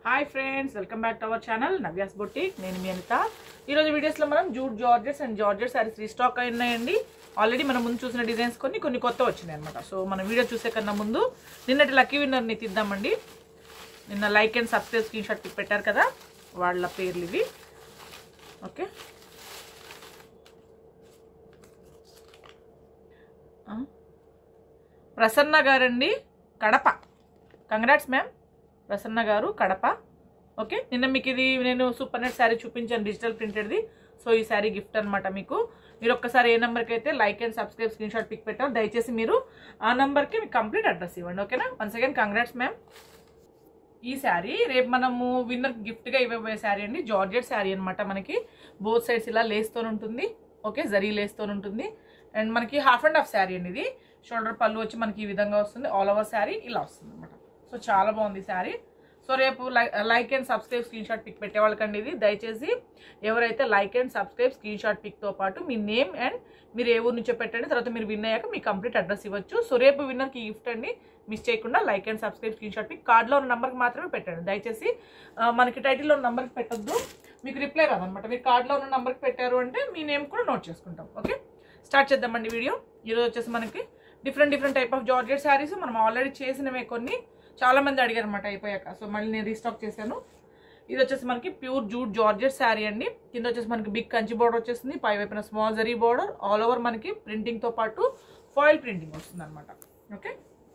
Hi friends welcome back to our channel Navya's boutique నేను మీ అనిత ఈరోజు వీడియోస్లో మనం jute georgettes and georgettes sarees restock అయినాయండి ఆల్రెడీ మనం ముందు చూసిన డిజైన్స్ కొన్ని కొన్ని కొత్త వచ్చినాయి అనమాట సో మన వీడియో చూసే కన్నా ముందు నిన్నటి లక్కీ విన్నర్ని తీద్దామండి నిన్న like and subscribe screen screenshot పెట్టారు కదా వాళ్ళ పేర్లు ఇవి ఓకే ఆ. ప్రసన్న గారండి కడప కంగ్రాట్స్ మ్యామ్ ప్రసన్న గారు కడప ఓకే నిన్న మీకు ఇది నేను సూపర్ నెట్ శారీ చూపించాను డిజిటల్ ప్రింటెడ్ది సో ఈ శారీ గిఫ్ట్ అనమాట మీకు మీరు ఒక్కసారి ఏ నెంబర్కి అయితే like and subscribe screen shot pic పెట్టారో దయచేసి మీరు ఆ నెంబర్కి మీకు కంప్లీట్ అడ్రస్ ఇవ్వండి ఓకేనా వన్స్ అగైన్ కంగ్రాట్స్ మ్యామ్ ఈ శారీ రేపు మనము విన్నర్ గిఫ్ట్గా ఇవ్వబోయే శారీ అండి జార్జెట్ శారీ అనమాట మనకి బోత్ సైడ్స్ ఇలా లేస్తూ ఉంటుంది ఓకే జరీ లేస్తూ ఉంటుంది అండ్ మనకి హాఫ్ అండ్ హాఫ్ శారీ అండి ఇది షోల్డర్ పళ్ళు వచ్చి మనకి ఈ విధంగా వస్తుంది ఆల్ ఓవర్ శారీ ఇలా వస్తుంది అనమాట సో చాలా బాగుంది శారీ సో రేపు like and subscribe screen shot pic పెట్టే వాళ్ళకండి ఇది దయచేసి ఎవరైతే like and subscribe screen screenshot పిక్తో పాటు మీ నేమ్ అండ్ మీరు ఏ ఊరు నుంచో పెట్టండి తర్వాత మీరు విన్ అయ్యాక మీ కంప్లీట్ అడ్రస్ ఇవ్వచ్చు సో రేపు విన్నర్కి గిఫ్ట్ అండి మిస్ చేయకుండా like and subscribe screen shot pic కార్డులో ఉన్న నెంబర్కి మాత్రమే పెట్టండి దయచేసి ఆ, మనకి టైటిల్లో ఉన్న నెంబర్కి పెట్టొద్దు మీకు రిప్లై రాదనమాట మీరు కార్డులో ఉన్న నెంబర్కి పెట్టారు అంటే మీ నేమ్ కూడా నోట్ చేసుకుంటాం ఓకే స్టార్ట్ చేద్దామండి వీడియో ఈరోజు వచ్చేసి మనకి different different type of georgette sarees మనం ఆల్రెడీ చేసినవే కొన్ని చాలా మంది అడిగారు అనమాట అయిపోయాక సో మళ్ళీ నేను రీస్టాక్ చేశాను ఇది వచ్చేసి మనకి ప్యూర్ జూట్ జార్జెట్ శారీ అండి కింద వచ్చేసి మనకి బిగ్ కంచి బోర్డర్ వచ్చేసింది పై వైపున small zari border all over మనకి ప్రింటింగ్తో పాటు ఫాయిల్ ప్రింటింగ్ వస్తుంది అనమాట ఓకే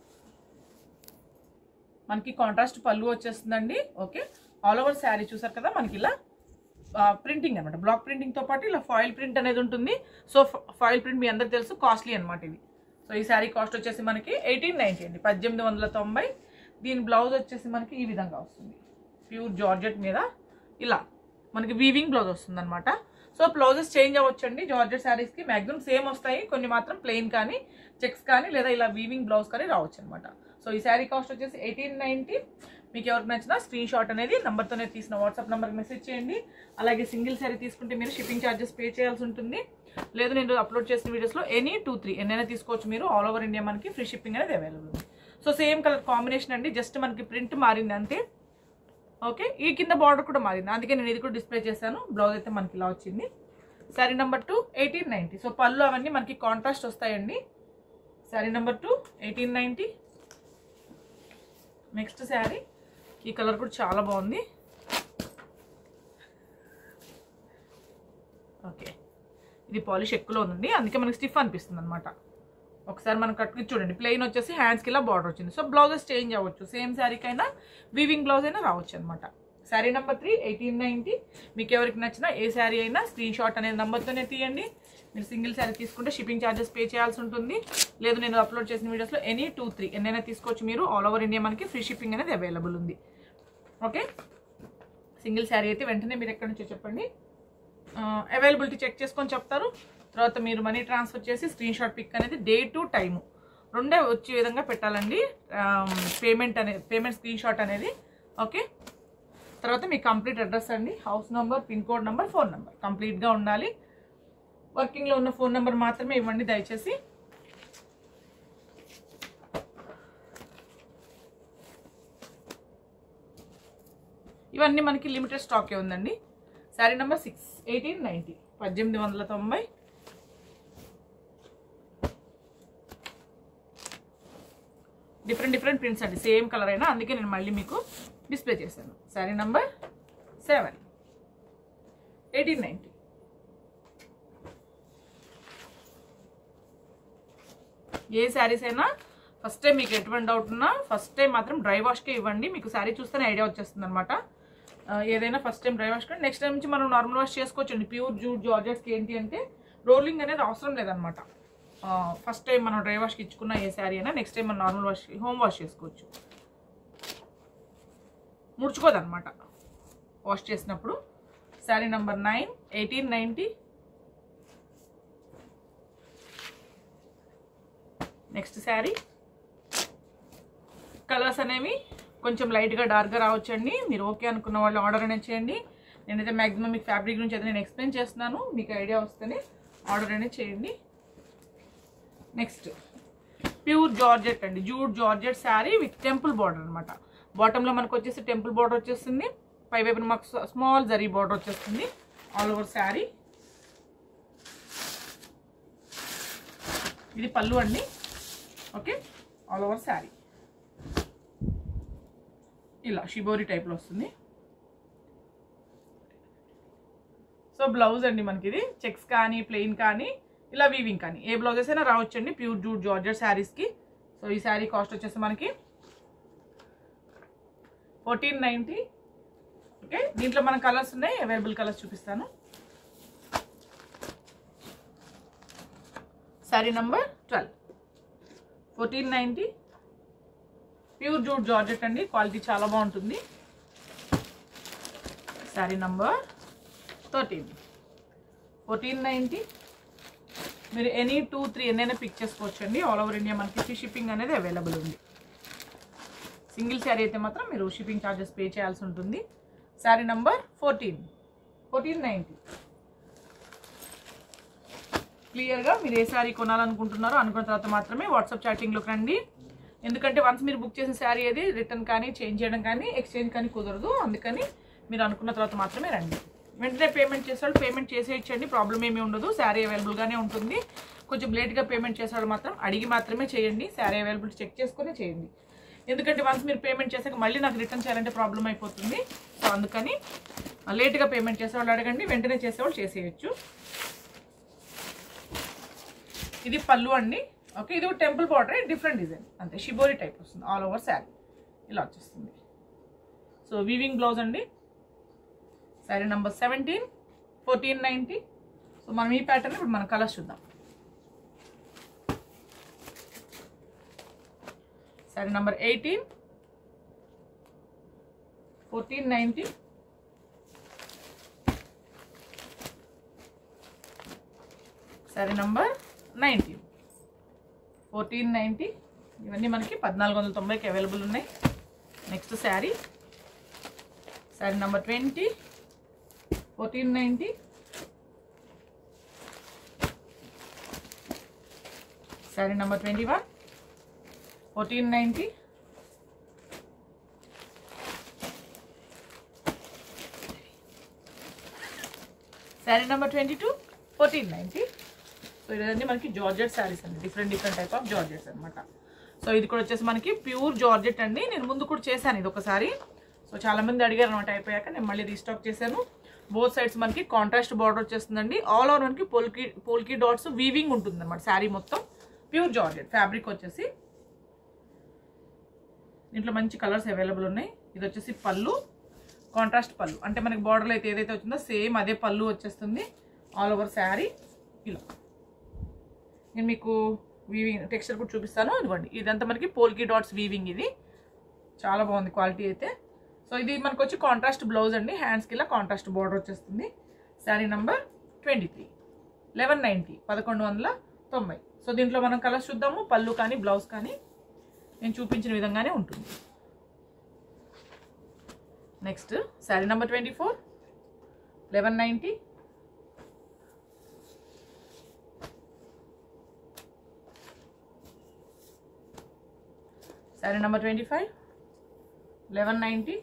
మనకి కాంట్రాస్ట్ పళ్ళు వచ్చేస్తుందండి ఓకే ఆల్ ఓవర్ శారీ చూసారు కదా మనకి ఇలా ప్రింటింగ్ అనమాట బ్లాక్ ప్రింటింగ్తో పాటు ఇలా ఫాయిల్ ప్రింట్ అనేది ఉంటుంది సో ఫాయిల్ ప్రింట్ మీ అందరికి తెలుసు కాస్ట్లీ అనమాట ఇది సో ఈ శారీ కాస్ట్ వచ్చేసి మనకి ఎయిటీన్ నైంటీ అండి పద్దెనిమిది వందల తొంభై దీని బ్లౌజ్ వచ్చేసి మనకి ఈ విధంగా వస్తుంది ప్యూర్ జార్జెట్ మీద ఇలా మనకి వీవింగ్ బ్లౌజ్ వస్తుంది అనమాట సో బ్లౌజెస్ చేంజ్ అవ్వచ్చండి జార్జెట్ శారీస్కి మ్యాక్సిమం సేమ్ వస్తాయి కొన్ని మాత్రం ప్లెయిన్ కానీ చెక్స్ కానీ లేదా ఇలా వీవింగ్ బ్లౌజ్ కానీ రావచ్చు అనమాట సో ఈ శారీ కాస్ట్ వచ్చేసి ఎయిటీన్ నైంటీ మీకు ఎవరికి నచ్చిన స్క్రీన్ షాట్ అనేది నెంబర్తోనే తీసిన వాట్సాప్ నెంబర్కి మెసేజ్ చేయండి అలాగే సింగిల్ శారీ తీసుకుంటే మీరు షిప్పింగ్ ఛార్జెస్ పే చేయాల్సి ఉంటుంది లేదు నేను అప్లోడ్ చేసిన వీడియోస్లో ఎనీ టూ త్రీ ఎన్నైనా తీసుకోవచ్చు మీరు ఆల్ ఓవర్ ఇండియా మనకి ఫ్రీ షిప్పింగ్ అనేది అవైలబుల్ ఉంది సో సేమ్ కలర్ కాంబినేషన్ అండి జస్ట్ మనకి ప్రింట్ మారింది అంతే ఓకే ఈ కింద బార్డర్ కూడా మారింది అందుకే నేను ఇది కూడా డిస్ప్లే చేశాను బ్లౌజ్ అయితే మనకి ఇలా వచ్చింది saree number two eighteen ninety so పళ్ళు అవన్నీ మనకి కాంట్రాస్ట్ వస్తాయండి saree number two eighteen ninety next saree ఈ కలర్ కూడా చాలా బాగుంది ఓకే ఇది పాలిష్ ఎక్కువలో ఉందండి అందుకే మనకి స్టిఫ్ అనిపిస్తుంది అనమాట ఒకసారి మనం కట్టుకు చూడండి ప్లెయిన్ వచ్చేసి హ్యాండ్స్కి ఇలా బార్డర్ వచ్చింది సో బ్లౌజెస్ చేంజ్ అవ్వచ్చు సేమ్ శారీకైనా వీవింగ్ బ్లౌజ్ అయినా రావచ్చు అనమాట saree number three eighteen ninety మీకు ఎవరికి నచ్చినా ఏ శారీ అయినా స్క్రీన్ షాట్ అనేది నెంబర్తోనే తీయండి మీరు సింగిల్ శారీ తీసుకుంటే షిప్పింగ్ ఛార్జెస్ పే చేయాల్సి ఉంటుంది లేదు నేను అప్లోడ్ చేసిన వీడియోస్లో ఎనీ టూ త్రీ ఎన్నైనా తీసుకోవచ్చు మీరు ఆల్ ఓవర్ ఇండియా మనకి ఫ్రీ షిప్పింగ్ అనేది అవైలబుల్ ఉంది ఓకే సింగిల్ శారీ అయితే వెంటనే మీరు ఎక్కడి నుంచో చెప్పండి అవైలబిలిటీ చెక్ చేసుకొని చెప్తారు తర్వాత మీరు మనీ ట్రాన్స్ఫర్ చేసి స్క్రీన్ షాట్ పిక్ అనేది డే టు టైము రెండే వచ్చే విధంగా పెట్టాలండి పేమెంట్ అనేది పేమెంట్ స్క్రీన్ షాట్ అనేది ఓకే తర్వాత మీ కంప్లీట్ అడ్రస్ అండి house number pin code number phone number కంప్లీట్గా ఉండాలి వర్కింగ్లో ఉన్న ఫోన్ నెంబర్ మాత్రమే ఇవ్వండి దయచేసి ఇవన్నీ మనకి లిమిటెడ్ స్టాకే ఉందండి saree number six eighteen ninety పద్దెనిమిది వందల తొంభై డిఫరెంట్ డిఫరెంట్ ప్రింట్స్ అండి సేమ్ కలర్ అయినా అందుకే నేను మళ్ళీ మీకు డిస్ప్లే చేశాను saree number seven eighteen ninety ఏ శారీస్ అయినా ఫస్ట్ టైం మీకు ఎటువంటి డౌట్ ఉన్నా ఫస్ట్ టైం మాత్రం డ్రై వాష్కే ఇవ్వండి మీకు శారీ చూస్తేనే ఐడియా వచ్చేస్తుంది అనమాట ఏదైనా ఫస్ట్ టైం డ్రై వాష్ కానీ నెక్స్ట్ టైం నుంచి మనం నార్మల్ వాష్ చేసుకోవచ్చండి ప్యూర్ జూట్ జార్జెట్స్కి ఏంటి అంటే రోలింగ్ అనేది అవసరం లేదనమాట ఫస్ట్ టైం మనం డ్రై వాష్కి ఇచ్చుకున్న ఏ శారీ అయినా నెక్స్ట్ టైం మనం నార్మల్ వాష్ హోమ్ వాష్ చేసుకోవచ్చు ముడుచుకోదన్నమాట వాష్ చేసినప్పుడు saree number nine eighteen ninety next saree colours అనేవి కొంచెం లైట్గా డార్క్గా రావచ్చండి మీరు ఓకే అనుకున్న వాళ్ళు ఆర్డర్ అనేది చేయండి నేనైతే మ్యాక్సిమం మీకు ఫ్యాబ్రిక్ గురించి అయితే నేను ఎక్స్ప్లెయిన్ చేస్తున్నాను మీకు ఐడియా వస్తేనే ఆర్డర్ అనేది చేయండి నెక్స్ట్ ప్యూర్ జార్జెట్ అండి jute georgette saree with temple border అనమాట బాటంలో మనకు వచ్చేసి టెంపుల్ బార్డర్ వచ్చేస్తుంది పై వైపున మాకు స్మాల్ జరీ బార్డర్ వచ్చేస్తుంది ఆల్ ఓవర్ శారీ ఇది పళ్ళు అండి ఓకే ఆల్ ఓవర్ శారీ ఇలా షిబోరి టైప్లో వస్తుంది సో బ్లౌజ్ అండి మనకి ఇది చెక్స్ కానీ ప్లెయిన్ కానీ ఇలా వీవింగ్ కానీ ఏ బ్లౌజెస్ అయినా రావచ్చండి ప్యూర్ జూట్ జార్జెట్ శారీస్కి సో ఈ శారీ కాస్ట్ వచ్చేసి మనకి ఫోర్టీన్ నైంటీ ఓకే దీంట్లో మన కలర్స్ ఉన్నాయి అవైలబుల్ కలర్స్ చూపిస్తాను saree number twelve fourteen ninety pure jute georgette అండి క్వాలిటీ చాలా బాగుంటుంది saree number thirteen fourteen ninety మీరు ఎనీ టూ త్రీ ఎన్నైనా పిక్ చేసుకోవచ్చు అండి ఆల్ ఓవర్ ఇండియా మనకి ఫ్రీ షిప్పింగ్ అనేది అవైలబుల్ ఉంది సింగిల్ శారీ అయితే మాత్రం మీరు షిప్పింగ్ ఛార్జెస్ పే చేయాల్సి ఉంటుంది saree number fourteen fourteen ninety క్లియర్గా మీరు ఏ శారీ కొనాలనుకుంటున్నారో అనుకున్న తర్వాత మాత్రమే వాట్సాప్ చాటింగ్లోకి రండి ఎందుకంటే వన్స్ మీరు బుక్ చేసిన శారీ అది రిటర్న్ కానీ చేంజ్ చేయడం కానీ ఎక్స్చేంజ్ కానీ కుదరదు అందుకని మీరు అనుకున్న తర్వాత మాత్రమే రండి వెంటనే పేమెంట్ చేసేవాళ్ళు పేమెంట్ చేసేయచ్చండి ప్రాబ్లం ఏమీ ఉండదు శారీ అవైలబుల్గానే ఉంటుంది కొంచెం లేట్గా పేమెంట్ చేసేవాళ్ళు మాత్రం అడిగి మాత్రమే చేయండి శారీ అవైలబుల్ చెక్ చేసుకుని చేయండి ఎందుకంటే వన్స్ మీరు పేమెంట్ చేశాక మళ్ళీ నాకు రిటర్న్ చేయాలంటే ప్రాబ్లం అయిపోతుంది సో అందుకని లేట్గా పేమెంట్ చేసేవాళ్ళు అడగండి వెంటనే చేసేవాళ్ళు చేసేయచ్చు ఇది పళ్ళు అండి ఓకే ఇది టెంపుల్ బార్డర్ డిఫరెంట్ డిజైన్ అంతే షిబోరి టైప్ వస్తుంది ఆల్ ఓవర్ శారీ ఇలా వచ్చేస్తుంది సో వీవింగ్ బ్లౌజ్ అండి saree number seventeen fourteen ninety so మనం ఈ ప్యాటర్న్ ఇప్పుడు మన కలర్స్ చూద్దాం saree number eighteen fourteen ninety saree number nineteen fourteen ninety ఇవన్నీ మనకి పద్నాలుగు వందల తొంభైకి అవైలబుల్ ఉన్నాయి next saree saree number twenty fourteen ninety saree number twenty one fourteen ninety saree number twenty two fourteen ninety so ఇదన్నీ మనకి జార్జెట్ శారీస్ అండి different different type of georgettes అనమాట సో ఇది కూడా వచ్చేసి మనకి ప్యూర్ జార్జెట్ అండి నేను ముందు కూడా చేశాను ఇది ఒకసారి సో చాలా మంది అడిగారు అనమాట అయిపోయాక నేను మళ్ళీ రీస్టాక్ చేశాను బోత్ సైడ్స్ మనకి కాంట్రాస్ట్ బార్డర్ వచ్చేస్తుందండి ఆల్ ఓవర్ మనకి పోల్కి పోల్కి డాట్స్ వీవింగ్ ఉంటుంది అనమాట శారీ మొత్తం ప్యూర్ జార్జెట్ ఫ్యాబ్రిక్ వచ్చేసి దీంట్లో మంచి కలర్స్ అవైలబుల్ ఉన్నాయి ఇది వచ్చేసి పళ్ళు కాంట్రాస్ట్ పళ్ళు అంటే మనకి బార్డర్లో అయితే ఏదైతే వచ్చిందో సేమ్ అదే పళ్ళు వచ్చేస్తుంది ఆల్ ఓవర్ శారీ ఇలా నేను మీకు వీవింగ్ టెక్స్చర్ కూడా చూపిస్తాను ఇదిగోండి ఇదంతా మనకి పోల్కి డాట్స్ వీవింగ్ ఇది చాలా బాగుంది క్వాలిటీ అయితే సో ఇది మనకు వచ్చి కాంట్రాస్ట్ బ్లౌజ్ అండి హ్యాండ్స్కి ఇలా కాంట్రాస్ట్ బార్డర్ వచ్చేస్తుంది saree number twenty three eleven ninety పదకొండు వందల తొంభై సో దీంట్లో మనం కలర్స్ చూద్దాము పళ్ళు కానీ బ్లౌజ్ కానీ నేను చూపించిన విధంగానే ఉంటుంది next saree number twenty four eleven ninety saree number twenty five eleven ninety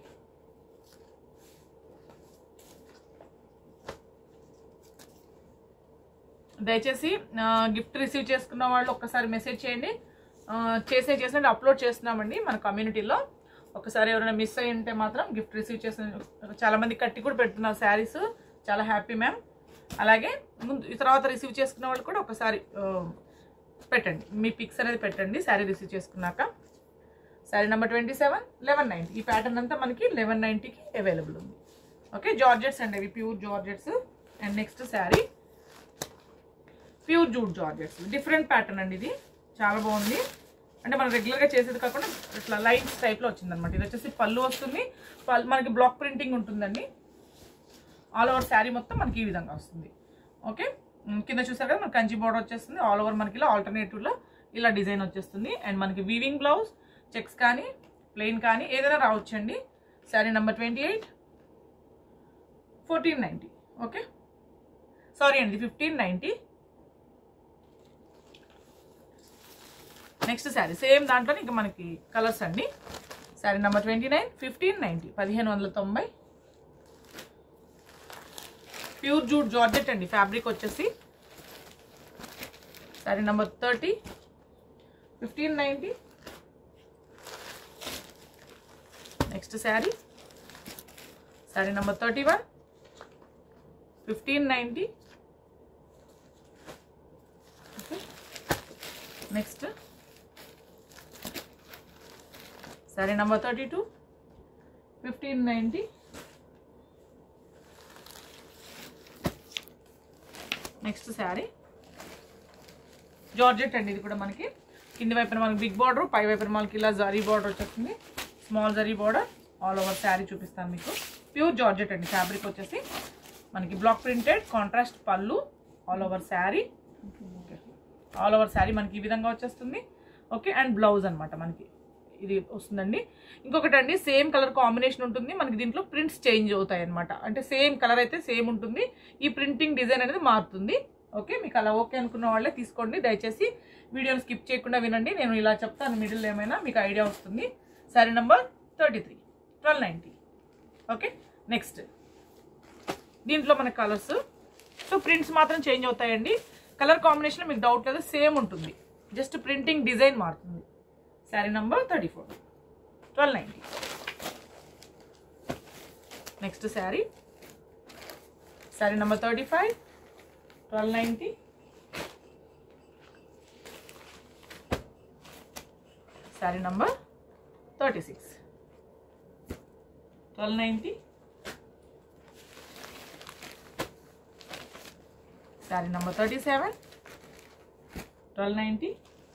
దయచేసి గిఫ్ట్ రిసీవ్ చేసుకున్న వాళ్ళు ఒక్కసారి మెసేజ్ చేయండి ఆ, చేసే చేసినట్టు అప్లోడ్ చేస్తున్నామండి మన కమ్యూనిటీలో ఒకసారి ఎవరైనా మిస్ అయి ఉంటే మాత్రం గిఫ్ట్ రిసీవ్ చేసిన చాలా మంది కట్టి కూడా పెడుతున్నారు శారీస్ చాలా హ్యాపీ మ్యామ్ అలాగే ముందు ఈ తర్వాత రిసీవ్ చేసుకున్న వాళ్ళు కూడా ఒకసారి ఆ, పెట్టండి మీ పిక్స్ అనేది పెట్టండి శారీ రిసీవ్ చేసుకున్నాక saree number twenty seven eleven ninety ఈ ప్యాటర్న్ అంతా మనకి లెవెన్ నైంటీకి అవైలబుల్ ఉంది ఓకే జార్జెట్స్ అండి ఇవి pure georgettes and next saree pure jute georgettes different pattern అండి ఇది చాలా బాగుంది అంటే మనం రెగ్యులర్గా చేసేది కాకుండా ఇట్లా లైన్స్ టైప్లో వచ్చిందనమాట ఇది వచ్చేసి పళ్ళు వస్తుంది పల్- మనకి బ్లాక్ ప్రింటింగ్ ఉంటుందండి ఆల్ ఓవర్ శారీ మొత్తం మనకి ఈ విధంగా వస్తుంది ఓకే ఉమ్, కింద చూసారు కదా మనకి కంచి బోర్డర్ వచ్చేస్తుంది ఆల్ ఓవర్ మనకి ఇలా ఆల్టర్నేటివ్లో ఇలా డిజైన్ వచ్చేస్తుంది అండ్ మనకి వీవింగ్ బ్లౌజ్ చెక్స్ కానీ ప్లెయిన్ కానీ ఏదైనా రావచ్చండి saree number twenty eight fourteen ninety okay sorry అండి fifteen ninety next saree same దాంట్లో ఇంకా మనకి కలర్స్ అండి saree number twenty nine fifteen ninety పదిహేను వందల తొంభై ప్యూర్ జూట్ జార్జెట్ అండి ఫ్యాబ్రిక్ వచ్చేసి saree number thirty fifteen ninety next saree saree number thirty one fifteen ninety next saree number thirty two fifteen ninety next saree georgette అండి ఇది కూడా మనకి కింది వైపున మనకి బిగ్ బార్డర్ పై వైపున మనకి ఇలా జరీ బార్డర్ వచ్చేస్తుంది small zari border all over saree చూపిస్తాను మీకు ప్యూర్ జార్జెట్ అండి ఫ్యాబ్రిక్ వచ్చేసి మనకి బ్లాక్ ప్రింటెడ్ కాంట్రాస్ట్ పళ్ళు all over saree all over saree మనకి ఈ విధంగా వచ్చేస్తుంది ఓకే అండ్ బ్లౌజ్ అన్నమాట మనకి ఇది వస్తుందండి ఇంకొకటి అండి సేమ్ కలర్ కాంబినేషన్ ఉంటుంది మనకి దీంట్లో ప్రింట్స్ చేంజ్ అవుతాయి అనమాట అంటే సేమ్ కలర్ అయితే సేమ్ ఉంటుంది ఈ ప్రింటింగ్ డిజైన్ అనేది మారుతుంది ఓకే మీకు అలా ఓకే అనుకున్న వాళ్ళే తీసుకోండి దయచేసి వీడియోని స్కిప్ చేయకుండా వినండి నేను ఇలా చెప్తాను మిడిల్ ఏమైనా మీకు ఐడియా వస్తుంది saree number thirty three twelve ninety okay next దీంట్లో మన కలర్స్ సో ప్రింట్స్ మాత్రం చేంజ్ అవుతాయండి కలర్ కాంబినేషన్ మీకు డౌట్ లేదు సేమ్ ఉంటుంది జస్ట్ ప్రింటింగ్ డిజైన్ మారుతుంది saree number thirty four twelve ninety next saree saree number thirty five twelve ninety saree number thirty six twelve ninety saree number thirty seven twelve ninety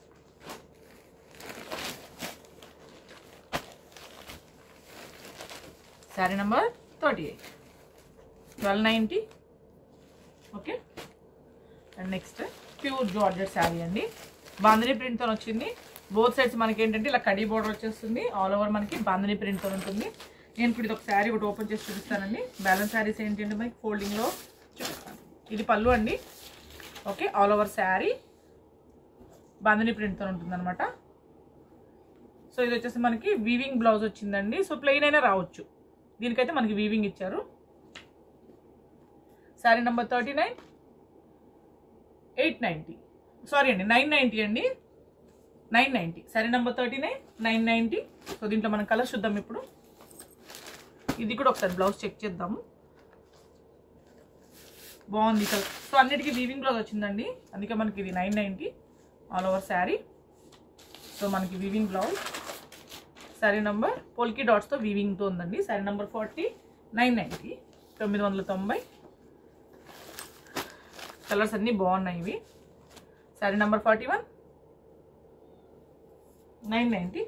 saree number thirty eight twelve ninety okay and next pure georgette saree అండి బాంధనీ ప్రింట్తో వచ్చింది both sides మనకి ఏంటంటే ఇలా కడీ border వచ్చేస్తుంది all over మనకి బాంధనీ ప్రింట్తో ఉంటుంది నేను ఇప్పుడు ఇది ఒక శారీ ఒకటి ఓపెన్ చేసి చూపిస్తానండి బ్యాలెన్స్ శారీస్ ఏంటంటే మనకి ఫోల్డింగ్లో చూపిస్తాను ఇది పళ్ళు అండి okay all over saree bandhani ప్రింట్తో ఉంటుంది అనమాట సో ఇది వచ్చేసి మనకి వీవింగ్ బ్లౌజ్ వచ్చిందండి సో ప్లెయిన్ అయినా రావచ్చు దీనికైతే మనకి వీవింగ్ ఇచ్చారు saree number thirty nine eight ninety sorry అండి నైన్ నైంటీ అండి nine ninety saree number thirty nine nine ninety so దీంట్లో మనం కలర్ చూద్దాం ఇప్పుడు ఇది కూడా ఒకసారి బ్లౌజ్ చెక్ చేద్దాము బాగుంది కలర్ సో అన్నిటికీ వీవింగ్ బ్లౌజ్ వచ్చిందండి అందుకే మనకి ఇది nine ninety all over saree so మనకి weaving blouse saree number polka డాట్స్తో వీవింగ్తో ఉందండి saree number forty nine ninety తొమ్మిది వందల తొంభై కలర్స్ అన్నీ బాగున్నాయి ఇవి saree number forty one nine ninety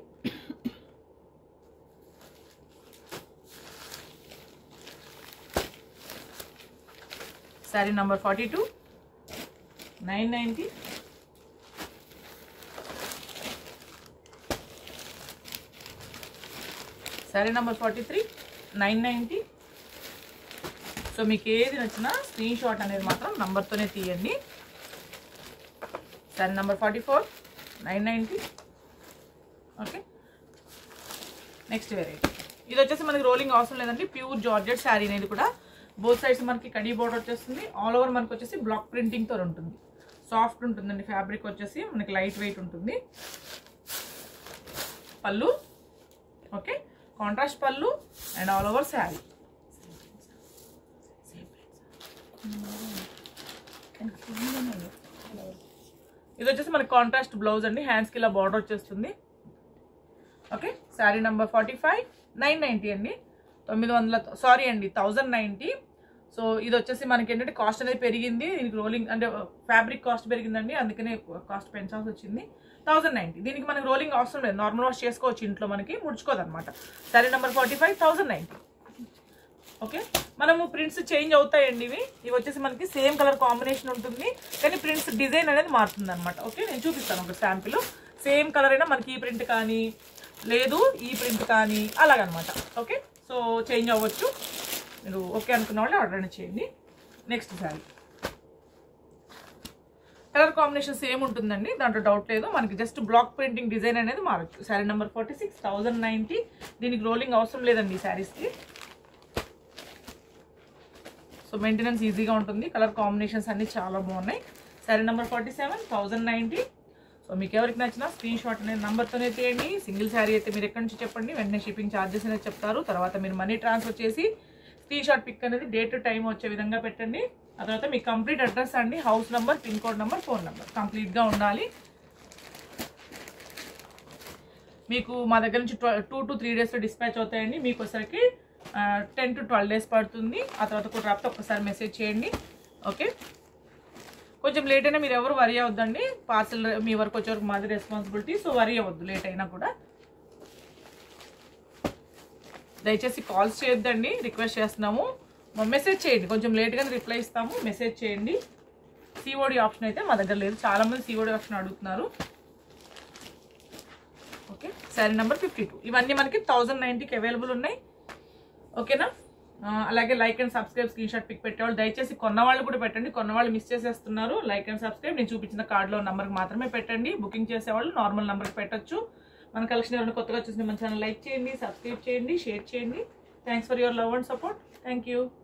saree number forty two nine ninety saree number forty three nine ninety so మీకు ఏది నచ్చినా స్క్రీన్ షాట్ అనేది మాత్రం నంబర్తోనే తీయండి saree number forty four nine ninety okay next variety ఇది వచ్చేసి మనకి రోలింగ్ అవసరం లేదండి ప్యూర్ జార్జెట్ శారీ అనేది కూడా బోత్ సైడ్స్ మనకి కడీ బోర్డర్ వచ్చేస్తుంది ఆల్ ఓవర్ మనకి వచ్చేసి బ్లాక్ ప్రింటింగ్తో ఉంటుంది సాఫ్ట్ ఉంటుందండి ఫ్యాబ్రిక్ వచ్చేసి మనకి లైట్ వెయిట్ ఉంటుంది పళ్ళు ఓకే కాంట్రాస్ట్ పళ్ళు అండ్ ఆల్ ఓవర్ శారీ ఇది వచ్చేసి మనకి కాంట్రాస్ట్ బ్లౌజ్ అండి హ్యాండ్స్కి ఇలా బార్డర్ వచ్చేస్తుంది okay saree number forty five nine ninety అండి తొమ్మిది వందల సారీ అండి థౌజండ్ నైంటీ సో ఇది వచ్చేసి మనకి ఏంటంటే కాస్ట్ అనేది పెరిగింది దీనికి రోలింగ్ అంటే ఫ్యాబ్రిక్ కాస్ట్ పెరిగిందండి అందుకనే కాస్ట్ పెంచాల్సి వచ్చింది థౌసండ్ నైంటీ దీనికి మనకి రోలింగ్ అవసరం లేదు నార్మల్ వాష్ చేసుకోవచ్చు ఇంట్లో మనకి ముడుచుకోదు అనమాట సరే number forty five thousand ninety okay మనము ప్రింట్స్ చేంజ్ అవుతాయండి ఇవి ఇవి వచ్చేసి మనకి సేమ్ కలర్ కాంబినేషన్ ఉంటుంది కానీ ప్రింట్స్ డిజైన్ అనేది మారుతుంది అనమాట ఓకే నేను చూపిస్తాను ఒక శాంపిల్ సేమ్ కలర్ అయినా మనకి ఈ ప్రింట్ కానీ లేదు ఈ ప్రింట్ కానీ అలాగనమాట ఓకే సో చేంజ్ అవ్వచ్చు మీరు ఓకే అనుకున్న వాళ్ళు ఆర్డర్ చేయండి next saree colour combination same ఉంటుందండి దాంట్లో డౌట్ లేదు మనకి జస్ట్ బ్లాక్ ప్రింటింగ్ డిజైన్ అనేది మారచ్చు saree number forty six thousand ninety దీనికి రోలింగ్ అవసరం లేదండి ఈ శారీస్కి సో మెయింటెనెన్స్ ఈజీగా ఉంటుంది కలర్ కాంబినేషన్స్ అన్ని చాలా బాగున్నాయి saree number forty seven thousand ninety so మీకు ఎవరికి నచ్చినా స్క్రీన్ షాట్ అనేది నెంబర్తోనే తీయండి సింగిల్ శారీ అయితే మీరు ఎక్కడి నుంచి చెప్పండి వెంటనే షిప్పింగ్ ఛార్జెస్ అనేది చెప్తారు తర్వాత మీరు మనీ ట్రాన్స్ఫర్ చేసి స్క్రీన్ షాట్ పిక్ అనేది డేట్ టైం వచ్చే విధంగా పెట్టండి ఆ తర్వాత మీ కంప్లీట్ అడ్రస్ అండి house number pin code number phone number కంప్లీట్గా ఉండాలి మీకు మా దగ్గర నుంచి టూ టు త్రీ డేస్లో డిస్పాచ్ అవుతాయండి మీకు వచ్చరికి టెన్ టు ట్వెల్వ్ డేస్ పడుతుంది ఆ తర్వాత కూడా రాకపోతే ఒక్కసారి మెసేజ్ చేయండి ఓకే కొంచెం లేట్ అయినా మీరు ఎవరు వరి అవ్వద్దండి పార్సల్ మీ వరకు వచ్చే వరకు మాది రెస్పాన్సిబిలిటీ సో వరి అవ్వద్దు లేట్ అయినా కూడా దయచేసి కాల్స్ చేయొద్దండి రిక్వెస్ట్ చేస్తున్నాము మెసేజ్ చేయండి కొంచెం లేట్గానే రిప్లై ఇస్తాము మెసేజ్ చేయండి సిఓడి ఆప్షన్ అయితే మా దగ్గర లేదు చాలామంది సిఓడి ఆప్షన్ అడుగుతున్నారు okay saree number fifty two ఇవన్నీ మనకి థౌజండ్ నైంటీకి అవైలబుల్ ఉన్నాయి ఓకేనా ఆ, అలాగే like and subscribe screen shot pic పెట్టేవాళ్ళు దయచేసి కొన్న వాళ్ళు కూడా పెట్టండి కొన్న వాళ్ళు మిస్ చేసేస్తున్నారు లైక్ అండ్ సబ్స్క్రైబ్ నేను చూపించిన కార్డులో నెంబర్కి మాత్రమే పెట్టండి బుకింగ్ చేసేవాళ్ళు నార్మల్ నెంబర్కి పెట్టొచ్చు మన కలెక్షన్ ఎవరైనా కొత్తగా చూసిన మన ఛానల్ లైక్ చేయండి సబ్స్క్రైబ్ చేయండి షేర్ చేయండి thanks for your love and support thank you